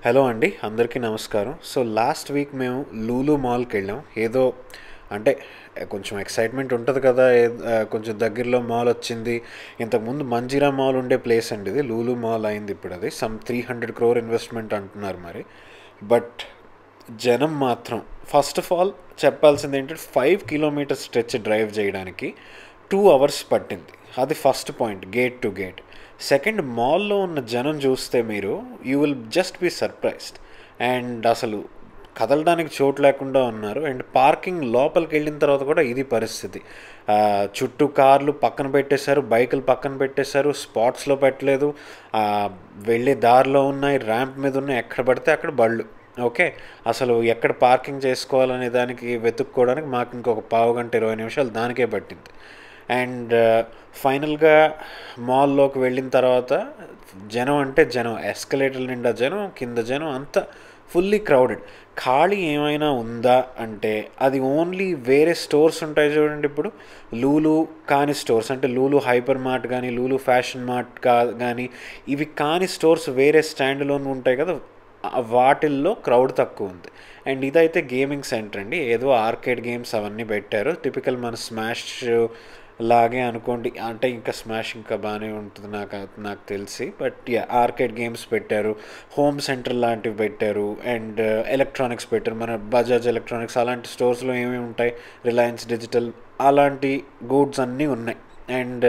hello అండి అందరికీ నమస్కారం సో లాస్ట్ వీక్ మేము లూలు మాల్కి వెళ్ళాం ఏదో అంటే కొంచెం ఎక్సైట్మెంట్ ఉంటుంది కదా ఏ- ఆ, కొంచెం దగ్గరలో మాల్ వచ్చింది ఇంతకుముందు మంజీరా మాల్ ఉండే ప్లేస్ అండి ఇది లూలు మాల్ అయింది ఇప్పుడు అది some three hundred crore investment అంటున్నారు మరి బట్ జనం మాత్రం ఫస్ట్ ఆఫ్ ఆల్ చెప్పాల్సింది ఏంటంటే ఫైవ్ కిలోమీటర్ స్ట్రెచ్ డ్రైవ్ చేయడానికి టూ అవర్స్ పట్టింది అది first point gate to gate second మాల్లో ఉన్న జనం చూస్తే మీరు you will just be surprised and అసలు కదలడానికి చోటు లేకుండా ఉన్నారు అండ్ పార్కింగ్ లోపలికి వెళ్ళిన తర్వాత కూడా ఇది పరిస్థితి ఆ, చుట్టూ కార్లు పక్కన పెట్టేశారు బైకులు పక్కన పెట్టేశారు స్పాట్స్లో పెట్టలేదు ఆ, వెళ్ళే దారిలో ఉన్నాయి ర్యాంప్ మీద ఉన్నాయి ఎక్కడ పడితే అక్కడ బళ్ళు ఓకే అసలు ఎక్కడ పార్కింగ్ చేసుకోవాలనే దానికి వెతుక్కోవడానికి మాకు ఇంకొక పావు గంట ఇరవై నిమిషాలు దానికే పట్టింది అండ్ ఫైనల్గా మాల్లోకి వెళ్ళిన తర్వాత జనం అంటే జనం ఎస్కలేటర్ నిండా జనం కింద జనం అంతా ఫుల్లీ క్రౌడెడ్ ఖాళీ ఏమైనా ఉందా అంటే అది ఓన్లీ వేరే స్టోర్స్ ఉంటాయి చూడండి ఇప్పుడు లూలు కాని స్టోర్స్ అంటే లూలు హైపర్ మార్ట్ కానీ లూలు ఫ్యాషన్ మార్ట్ కా కానీ ఇవి కాని స్టోర్స్ వేరే స్టాండ్లోనే ఉంటాయి కదా ఆ వాటిల్లో క్రౌడ్ తక్కువ ఉంది అండ్ ఇదైతే గేమింగ్ సెంటర్ అండి ఏదో ఆర్కేడ్ గేమ్స్ అవన్నీ పెట్టారు టిపికల్ మన స్మాష్ లాగే అనుకోండి అంటే ఇంకా స్మాష్ ఇంకా బాగానే ఉంటుంది నాకు నాకు తెలిసి బట్ యా ఆర్కేడ్ గేమ్స్ పెట్టారు హోమ్ సెంటర్ లాంటివి పెట్టారు అండ్ ఎలక్ట్రానిక్స్ పెట్టారు మన బజాజ్ ఎలక్ట్రానిక్స్ అలాంటి స్టోర్స్లో ఏమేమి ఉంటాయి రిలయన్స్ డిజిటల్ అలాంటి గూడ్స్ అన్నీ ఉన్నాయి అండ్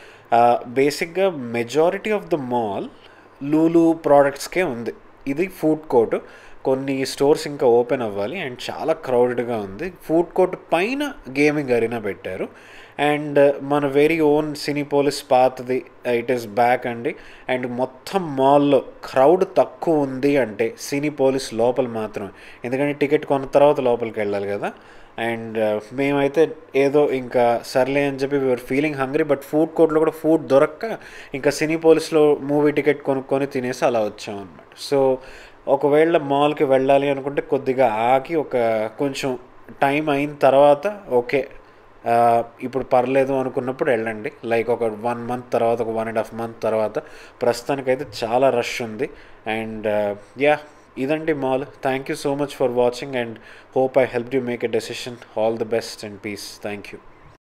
బేసిక్గా majority of the mall Lulu ప్రోడక్ట్స్కే ఉంది ఇది ఫుడ్ కోర్ట్ కొన్ని స్టోర్స్ ఇంకా ఓపెన్ అవ్వాలి అండ్ చాలా క్రౌడెడ్గా ఉంది ఫుడ్ కోర్ట్ పైన గేమింగ్ అరీనా పెట్టారు అండ్ మన వెరీ ఓన్ సినీపోలిస్ పాతది ఇట్ ఈస్ బ్యాక్ అండి అండ్ మొత్తం మాల్లో క్రౌడ్ తక్కువ ఉంది అంటే సినీపోలిస్ లోపల మాత్రమే ఎందుకంటే టికెట్ కొన్న తర్వాత లోపలికి వెళ్ళాలి కదా అండ్ మేమైతే ఏదో ఇంకా సర్లే అని చెప్పి we're feeling hungry but food కోర్ట్లో కూడా ఫుడ్ దొరక్క ఇంకా సినీపోలిస్లో మూవీ టికెట్ కొనుక్కొని తినేసి అలా వచ్చాం అనమాట సో ఒకవేళ మాల్కి వెళ్ళాలి అనుకుంటే కొద్దిగా ఆగి ఒక కొంచెం టైం అయిన తర్వాత ఓకే ఆ, ఇప్పుడు పర్లేదు అనుకున్నప్పుడు వెళ్ళండి లైక్ ఒక వన్ మంత్ తర్వాత ఒక వన్ అండ్ హాఫ్ మంత్ తర్వాత ప్రస్తుతానికైతే చాలా రష్ ఉంది అండ్ యా ఇదండి mall thank you so much for watching and hope I help you make a decision all the best and peace thank you